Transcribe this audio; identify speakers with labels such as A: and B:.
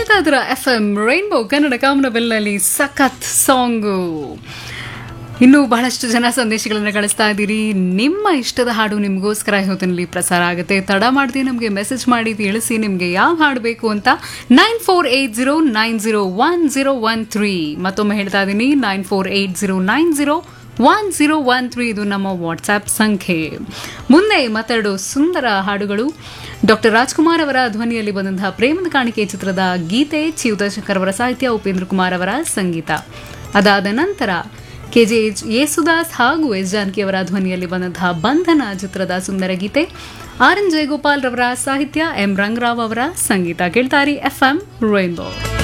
A: ಕೇಳ್ತಾ ಇದ್ರ F M Rainbow Kannada ಕಾಮನಬೆಲ್ನಲ್ಲಿ ಸಖತ್ ಸಾಂಗು ಇನ್ನು ಬಹಳಷ್ಟು ಜನ ಸಂದೇಶಗಳನ್ನು ಕಳಿಸ್ತಾ ಇದ್ದೀರಿ ನಿಮ್ಮ ಇಷ್ಟದ ಹಾಡು ನಿಮಗೋಸ್ಕರ ಹೊತ್ತಿನಲ್ಲಿ ಪ್ರಸಾರ ಆಗುತ್ತೆ ತಡ ಮಾಡದೆ ನಮಗೆ ಮೆಸೇಜ್ ಮಾಡಿ ತಿಳಿಸಿ ನಿಮಗೆ ಯಾವ ಹಾಡು ಬೇಕು ಅಂತ nine four eight zero nine zero one zero one three ಮತ್ತೊಮ್ಮೆ ಹೇಳ್ತಾ ಇದ್ದೀನಿ nine four eight zero nine zero one zero one three ಇದು ನಮ್ಮ ವಾಟ್ಸ್ಆ್ಯಪ್ ಸಂಖ್ಯೆ ಮುಂದೆ ಮತ್ತೆರಡು ಸುಂದರ ಹಾಡುಗಳು ಡಾಕ್ಟರ್ ರಾಜ್ಕುಮಾರ್ ಅವರ ಧ್ವನಿಯಲ್ಲಿ ಬಂದಂತಹ ಪ್ರೇಮದ ಕಾಣಿಕೆ ಚಿತ್ರದ ಗೀತೆ ಚಿಯುದಶಂಕರ್ ಅವರ ಸಾಹಿತ್ಯ ಉಪೇಂದ್ರ ಕುಮಾರ್ ಅವರ ಸಂಗೀತ ಅದಾದ ನಂತರ ಕೆಜೆ ಯೇಸುದಾಸ್ ಹಾಗೂ ಎಸ್ ಜಾನಕಿ ಅವರ ಧ್ವನಿಯಲ್ಲಿ ಬಂದಂತಹ ಬಂಧನ ಚಿತ್ರದ ಸುಂದರ ಗೀತೆ ಆರ್ ಎನ್ ಜಯಗೋಪಾಲ್ ರವರ ಸಾಹಿತ್ಯ ಎಂ ರಂಗರಾವ್ ಅವರ ಸಂಗೀತ ಕೇಳ್ತಾರಿ ಎಫ್ ಎಂ ರೈನ್ಬೋ